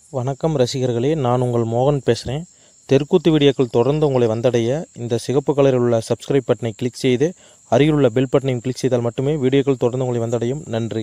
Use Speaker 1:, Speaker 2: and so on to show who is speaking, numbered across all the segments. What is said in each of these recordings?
Speaker 1: வணக்கம் ரசிகர்களே நான் உங்கள் மோகன் பேசுகிறேன் தெற்குத்து வீடியோக்கள் தொடர்ந்து உங்களை வந்தடைய இந்த சிகப்பு கலரில் உள்ள சப்ஸ்கிரைப் பட்டனை கிளிக் செய்து அருகில் உள்ள பெல் பட்டனையும் கிளிக் செய்தால் மட்டுமே வீடியோக்கள் தொடர்ந்து உங்களை வந்தடையும் நன்றி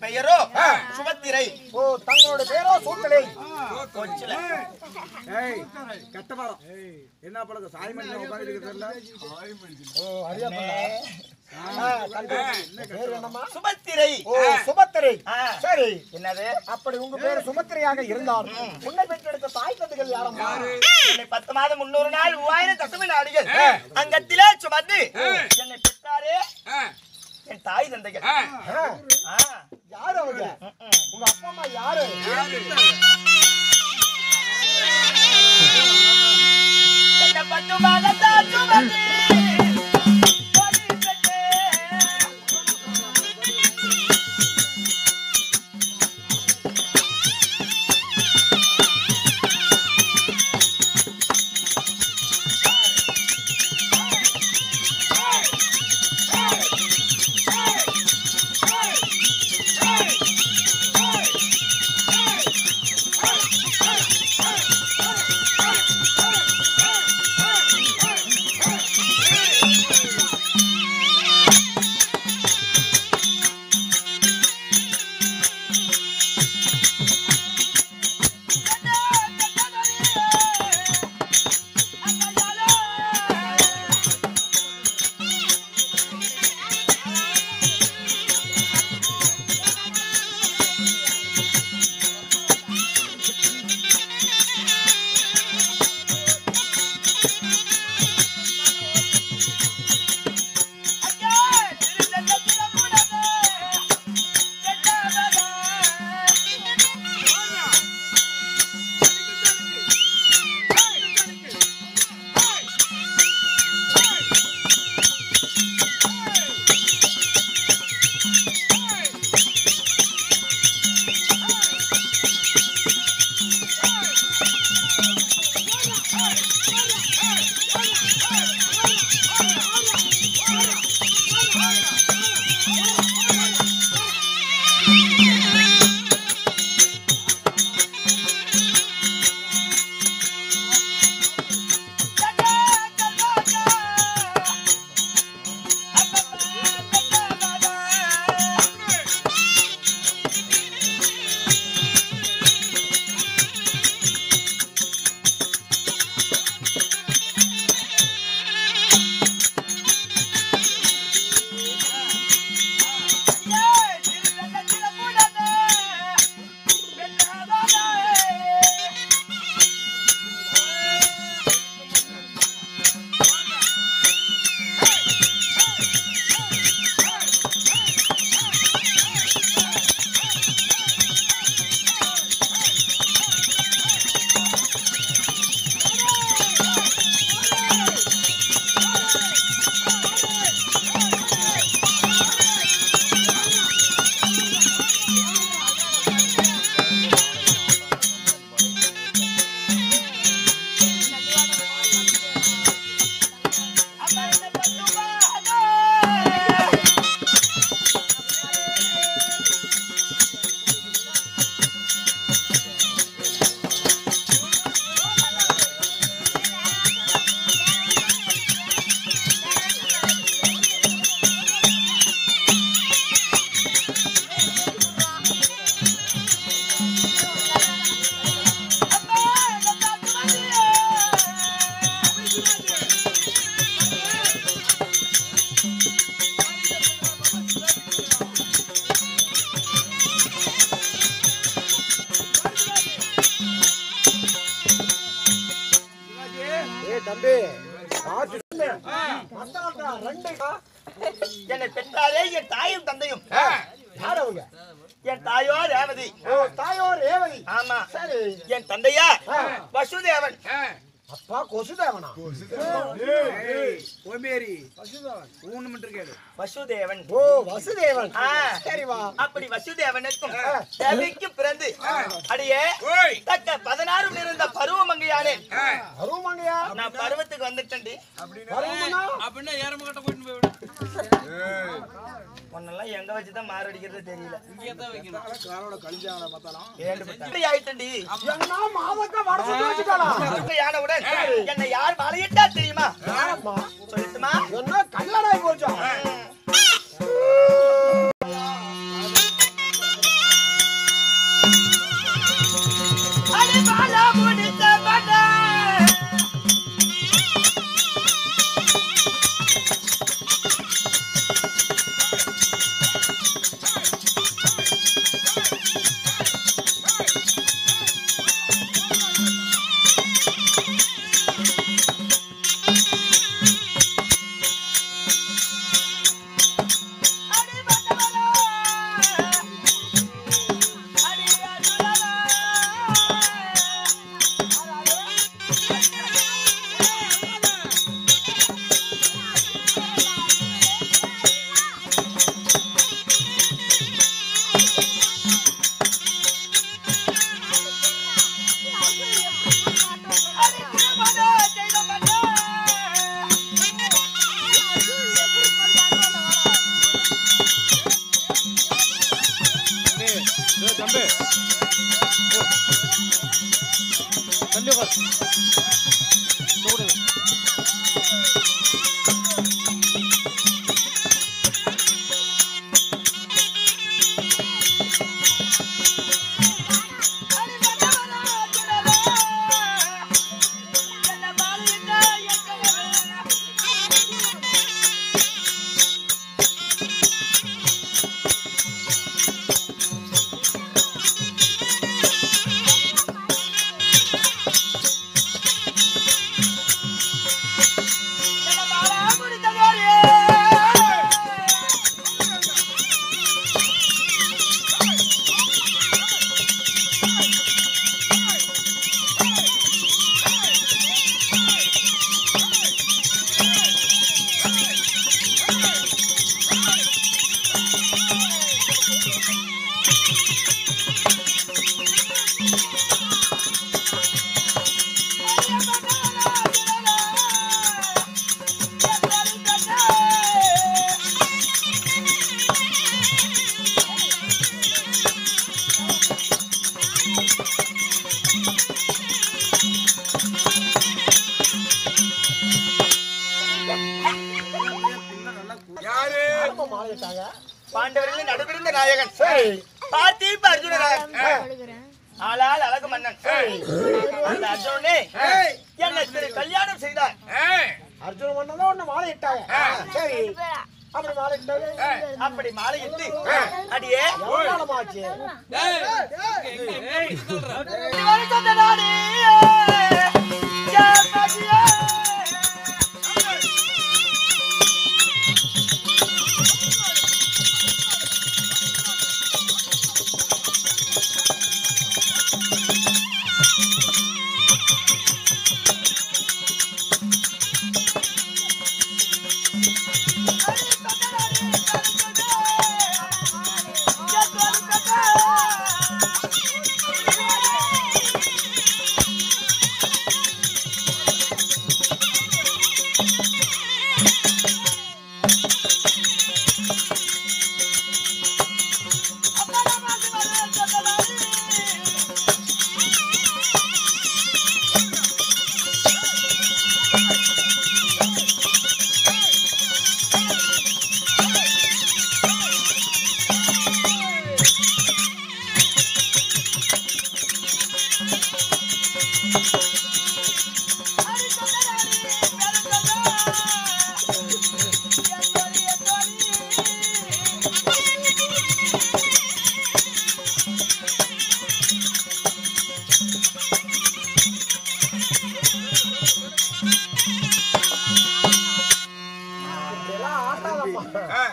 Speaker 2: பெயரோ சுபத்திரை
Speaker 3: ஓ தங்களுடைய பேரோ சூத்தலை
Speaker 2: கொச்சில
Speaker 4: ஏய் கெட்ட மரம் என்ன பழக்கம் சாய் மணி உட்காந்து இருக்கிறதுல
Speaker 3: ஓ அறியா பேர் என்னம்மா
Speaker 2: சுபத்திரை
Speaker 3: ஓ சுபத்திரை
Speaker 2: ஆ.
Speaker 3: சரி
Speaker 2: என்னது
Speaker 3: அப்படி உங்க பேர் சுபத்திரையாக இருந்தால் உன்னை பெற்றெடுத்த தாய் தந்தைகள் யாரம்மா
Speaker 2: என்னை பத்து மாதம் முன்னூறு நாள் மூவாயிரம் தத்துவ நாடுகள் அங்கத்திலே சுமந்து என்னை பெற்றாரே என் தாய் தந்தைகள்
Speaker 3: ஆ,
Speaker 2: ஆ.
Speaker 3: யாரு அவங்க உங்க அப்பா அம்மா யாரு
Speaker 2: என்னை பத்து மாதத்தான் சுமந்து கொடி பெற்றே.
Speaker 3: ஏ தம்பி பார்த்து சொல்லு. மத்தவங்க ரெண்டு
Speaker 2: என்னை பெற்றாரே என் தாயும் தந்தையும்
Speaker 3: யார் அவங்க
Speaker 2: என் தாயோ ரேவதி
Speaker 3: ஓ தாயோ ரேவதி
Speaker 2: ஆமா
Speaker 3: சரி
Speaker 2: என் தந்தையா
Speaker 3: ஆ.
Speaker 2: வசுதேவன்
Speaker 3: அப்பா கொசுதேவனா
Speaker 4: ஓமேரி ஊன்னு மட்டும் கேடு
Speaker 2: வசுதேவன்
Speaker 3: ஓ வசுதேவன்
Speaker 2: ஆ.
Speaker 3: சரி வா
Speaker 2: அப்படி வசுதேவனுக்கும் தேவிக்கும் பிறந்து அடியே தக்க பதினாறு இருந்த பருவமங்கையானே
Speaker 3: அருமாங்கயா
Speaker 2: நான் பருவத்துக்கு வந்துட்டேன்டி
Speaker 3: வருவனா
Speaker 5: அப்படின்னா ஏறமகட்ட போயிட்டு போய் விடு
Speaker 2: உன்னெல்லாம் எங்க வச்சுதான் மாரடிக்கிறது தெரியல
Speaker 5: இங்கே தான் வைக்கணும்
Speaker 4: காரோட கழிஞ்சாங்கள மத்தாலும்
Speaker 2: இப்படி ஆயிட்டண்டி
Speaker 3: என்ன மாதக்க வட சுத்தி வச்சுட்டாளா
Speaker 2: யானவுடன் என்னை யார் வலையிட்டா தெரியுமா
Speaker 3: யாரம்மா
Speaker 2: சொல்லட்டுமா
Speaker 3: என்ன கல்யாணம் ஆகி போச்சா
Speaker 4: யாரு
Speaker 3: ஆமா, மாலையிட்டாங்க
Speaker 2: பாண்டவர்களின் நடுவிருந்த நாயகன்
Speaker 3: சரி
Speaker 2: பார்த்தீப்ப அர்ஜுன நாயகன் ஆளால் அழகு மன்னன் அந்த அர்ஜுனனே என்னை திரு கல்யாணம் செய்தார்
Speaker 4: ஏய்,
Speaker 3: அர்ஜுன மன்னன் தான் உன்னை மாலையிட்டாங்க சரி அப்படி மாலையிட்டாங்க
Speaker 2: அப்படி மாலையிட்டு அடியே
Speaker 3: எவ்வளவு காலமாச்சு
Speaker 5: டேய், எங்க எங்க எங்க சொல்றா?
Speaker 2: இவன் சொந்த நாடு ஜெயமதியே.
Speaker 3: இதெல்லாம் ஆட்டாதம்மா
Speaker 4: ஆ,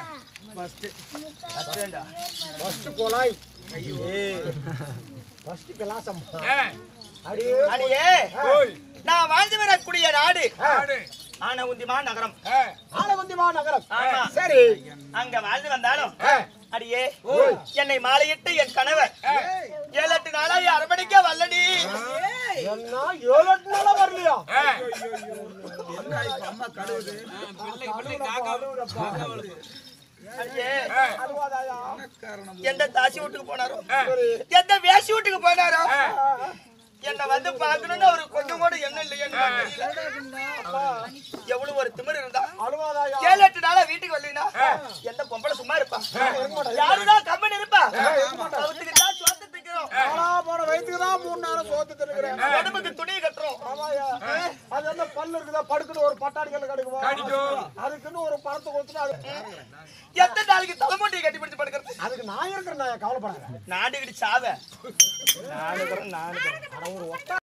Speaker 3: ஃபர்ஸ்ட் கொலாய் ஃபர்ஸ்ட் கலாசம்மா
Speaker 4: ஏய்,
Speaker 3: அடியே
Speaker 2: அடியே
Speaker 4: ஓய்,
Speaker 2: நான் வாழ்ந்து வரக்கூடிய நாடு
Speaker 4: யாரு?
Speaker 2: ஆனவுந்திமா நகரம்
Speaker 4: ஏய்,
Speaker 3: ஆலவந்திமா நகரம்
Speaker 2: ஆமா.
Speaker 3: சரி
Speaker 2: அங்க வாழ்ந்து வந்தாலும்
Speaker 3: ஆ.
Speaker 2: அடியே என்னை மாலையிட்டு என் கணவர் ஏழு எட்டு நாளா அரமணிக்க வல்லடி
Speaker 3: என்ன ஏழு எட்டு நாளா வரலையா
Speaker 4: ஏய். என்ன இப்ப அம்மா கழுவுது?
Speaker 5: பிள்ளை பிள்ளை காக்கா காக்கா வளர்த்து.
Speaker 2: அடியே
Speaker 4: ஏய்,
Speaker 3: அழுவாதாயா
Speaker 2: எந்த தாசி வீட்டுக்கு போனாரோ
Speaker 3: சரி
Speaker 2: எந்த வேசி வீட்டுக்கு போனாரோ என்ன வந்து பார்க்கணும்னு அவரு கொஞ்சம் கூட என்ன இல்லையேன்னு தெரியல எவ்வளவு ஒரு திமிரு இருந்தா
Speaker 3: அழுவாதாயா
Speaker 2: ஏழு எட்டு நாளா வீட்டுக்கு வரலீனா எந்த பொம்பளை சும்மா இருப்பா யாருதான் கம்பெனி இருப்பா அவத்துக்கு தான் சோத்து திக்கிறோம்
Speaker 3: ஆளா போன வயிற்றுக்கு தான் மூணு நேரம் சோத்து தின்னுக்கிறேன்
Speaker 2: உடம்புக்கு துணி கட்டுறோம்
Speaker 3: ஆமாயா அது என்ன பல்லு இருக்குதா படுக்குன்னு ஒரு பட்டாடி கல்லு கிடைக்குமா
Speaker 4: கடிக்கும்.
Speaker 3: அதுக்குன்னு ஒரு பணத்தை கொடுத்துட்டு அது
Speaker 2: எத்தனை நாளைக்கு தலைமுட்டியை கட்டி பிடிச்சு படுக்கிறது
Speaker 3: அதுக்கு நான் இருக்கிறேன் நான் கவலைப்படாத
Speaker 2: நாடு கிடி சாவ நாடு நாடு
Speaker 3: ஆனா ஒரு ஒத்த